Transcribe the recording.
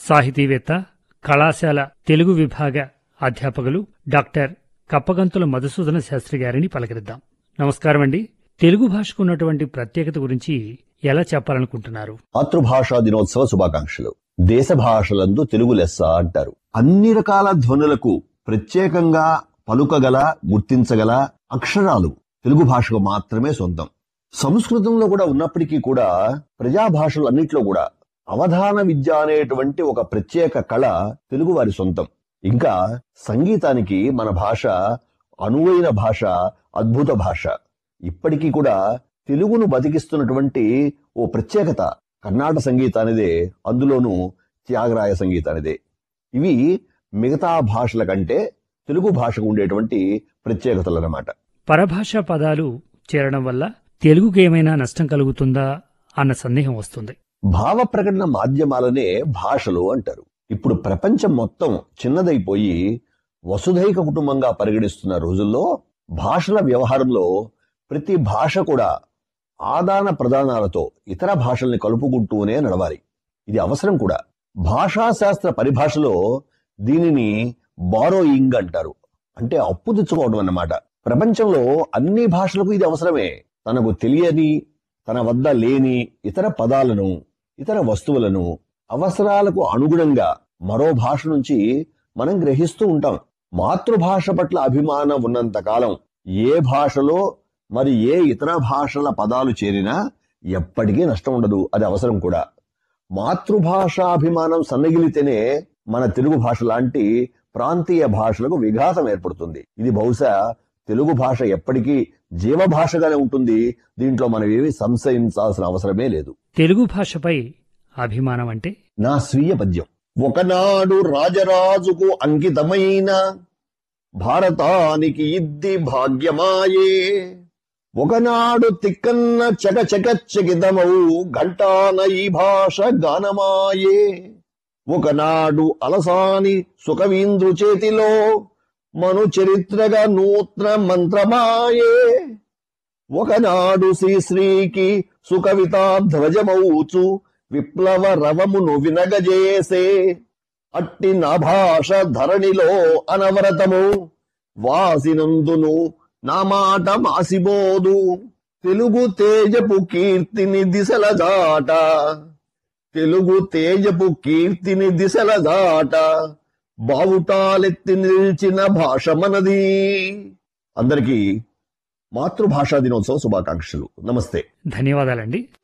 సాహితీవేత్త కళాశాల తెలుగు విభాగ అధ్యాపకులు డాక్టర్ కప్పగంతుల మధుసూదన శాస్త్రి గారిని పలకరిద్దాం నమస్కారం అండి తెలుగు భాషకు ఉన్నటువంటి ప్రత్యేకత గురించి ఎలా చెప్పాలనుకుంటున్నారు మాతృభాషా దినోత్సవ శుభాకాంక్షలు దేశ భాషలందు తెలుగు లెస్స అంటారు అన్ని రకాల ధ్వనులకు ప్రత్యేకంగా పలుకగల గుర్తించగల అక్షరాలు తెలుగు భాషకు మాత్రమే సొంతం సంస్కృతంలో కూడా ఉన్నప్పటికీ కూడా ప్రజా భాషలు అన్నిట్లో కూడా అవధాన విద్య అనేటువంటి ఒక ప్రత్యేక కళ తెలుగు వారి సొంతం ఇంకా సంగీతానికి మన భాష అనువైన భాష అద్భుత భాష ఇప్పటికీ కూడా తెలుగును బతికిస్తున్నటువంటి ఓ ప్రత్యేకత కర్ణాటక సంగీతానిదే అందులోనూ త్యాగరాయ సంగీతానిదే ఇవి మిగతా భాషల కంటే తెలుగు భాషకు ఉండేటువంటి ప్రత్యేకతలు అన్నమాట పరభాషా పదాలు చేరడం వల్ల తెలుగుకి ఏమైనా నష్టం కలుగుతుందా అన్న సందేహం వస్తుంది భావ ప్రకటన మాధ్యమాలనే భాషలు అంటారు ఇప్పుడు ప్రపంచం మొత్తం చిన్నదైపోయి వసుధైక కుటుంబంగా పరిగణిస్తున్న రోజుల్లో భాషల వ్యవహారంలో ప్రతి భాష కూడా ఆదాన ప్రదానాలతో ఇతర భాషల్ని కలుపుకుంటూనే నడవాలి ఇది అవసరం కూడా భాషాశాస్త్ర పరిభాషలో దీనిని బారోయింగ్ అంటారు అంటే అప్పు తెచ్చుకోవడం అన్నమాట ప్రపంచంలో అన్ని భాషలకు ఇది అవసరమే తనకు తెలియని తన వద్ద లేని ఇతర పదాలను ఇతర వస్తువులను అవసరాలకు అనుగుణంగా మరో భాష నుంచి మనం గ్రహిస్తూ ఉంటాం మాతృభాష పట్ల అభిమానం ఉన్నంత కాలం ఏ భాషలో మరి ఏ ఇతర భాషల పదాలు చేరినా ఎప్పటికీ నష్టం ఉండదు అది అవసరం కూడా మాతృభాషాభిమానం సన్నగిలితేనే మన తెలుగు భాష లాంటి ప్రాంతీయ భాషలకు విఘాతం ఏర్పడుతుంది ఇది బహుశా తెలుగు భాష ఎప్పటికీ జీవభాషగానే ఉంటుంది దీంట్లో మనం ఏమీ సంశయించాల్సిన అవసరమే లేదు తెలుగు భాషపై అభిమానం అంటే నా స్వీయ పద్యం ఒకనాడు రాజరాజుకు అంకితమైన భారతానికి ఇద్ది భాగ్యమాయే ఒకనాడు తిక్కన్న చకచకచకితమౌ ఘంటాన ఈ భాష గానమాయే ఒకనాడు అలసాని సుఖవీంద్రు చేతిలో మను చరిత్రగా నూత్న మంత్రమాయే ఒకనాడు శ్రీశ్రీకి సుకవితా ధ్వజమౌచు విప్లవ రవమును వినగజేసే అట్టి నా భాష ధరణిలో అనవరతము వాసినందును నా మాట మాసిబోదు తెలుగు తేజపు కీర్తిని దిశల దాట తెలుగు తేజపు కీర్తిని దిశల దాట బావుటాలెత్తి నిలిచిన భాష మనది అందరికీ మాతృభాషా దినోత్సవ శుభాకాంక్షలు నమస్తే ధన్యవాదాలండి